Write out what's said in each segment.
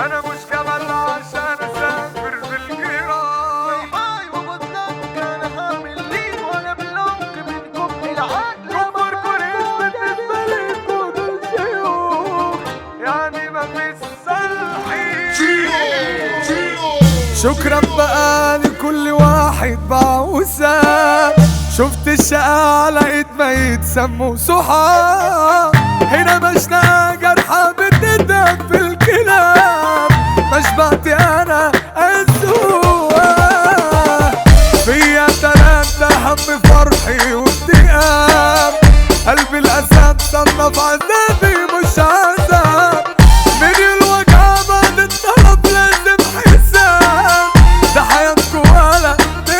انا مش جبل عشان اسافر بالجيران هاي وبطلك انا هعمل ليك وانا بلوك منكم العقل كبر كوريش بالنسبة ليكوا دول شيوخ يعني ما في شكرا بقى لكل واحد باع وساب شفت الشقة على ايد ميت سموا صحاب هنا مشنا جرحى بتندم في الكلام مشبعت انا السوق فيا تلاتة هم فرحي واكتئاب قلبي الاسد صنف عذابي مش عذاب من الوجع بعد الطلب لازم حساب ده حياتكوا ولا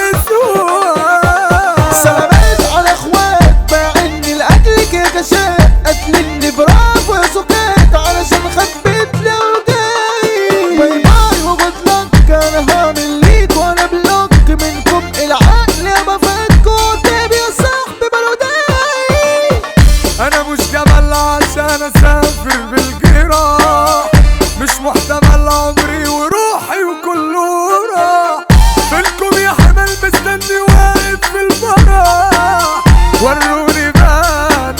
تسوى سلامات على اخوات باعني لاجل كاشات قتلني برافو يا سكات علشان خبيت لو جاي باي باي وبطلك انا هعمل ليك وانا بلوك منكم العقل يا بفاتكوا تبي يا صاحبي بلوداي انا مش جبل عشان اسافر بالجراح مش محتمل عمري وروحي وكله راح فينكم يا حمل مستني واقف في الفرح وروني بقى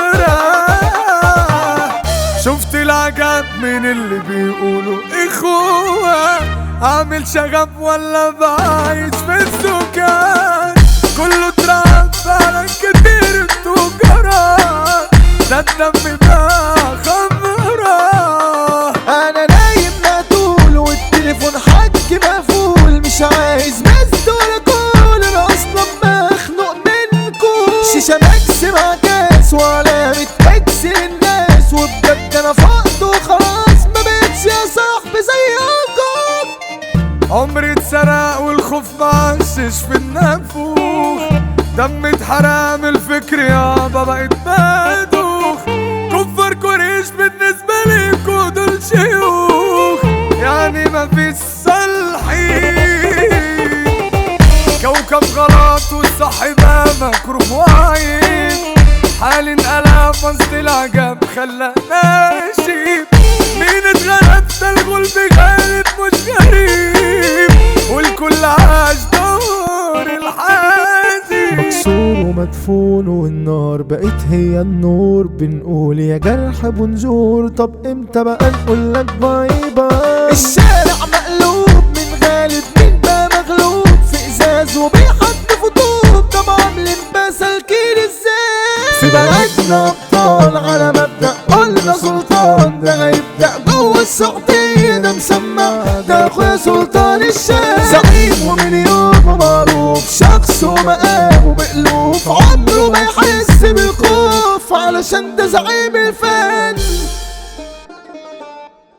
نمرة شفت العجب من اللي بيقولوا اخوة عامل شغب ولا بعيش في السكان كله اترعب فعلا كتير التجارات ده الدم ده خمرة انا نايم مقتول والتليفون حج مقفول مش عايز مزد ولا كول انا اصلا مخنوق منكم شيشة ماكس مع كاس وعلامة اكس للناس وبجد انا فقد وخلاص ما بقتش يا صاحبي زيكم عمري اتسرق والخوف معشش في النافوخ دم اتحرق من الفكر يابا بقيت بدوخ كفر كوريش بالنسبة ليكوا دول شيوخ يعني مفيش صالحين كوكب غلط والصح بقى مكروه وعين حالي انقلب وسط العجب خلى ناشف مين اتغلب ده الغلب غالب مش غريب والكل عاش دور الحازم مكسور ومدفون والنار بقت هي النور بنقول يا جرح بنزور طب امتى بقى نقول لك باي باي الشارع مقلوب من غالب مين بقى مغلوب في ازاز وبيحط فطوب طب عاملين بسالكين ازاي في بلدنا ابطال على مبدأ قلنا سلطان ده هيبدأ جوه السعودية ده مسمى ده اخويا سلطان الشام زعيم ومن يوم معروف شخص ومقام ومألوف عمره ما يحس بالخوف علشان ده زعيم الفام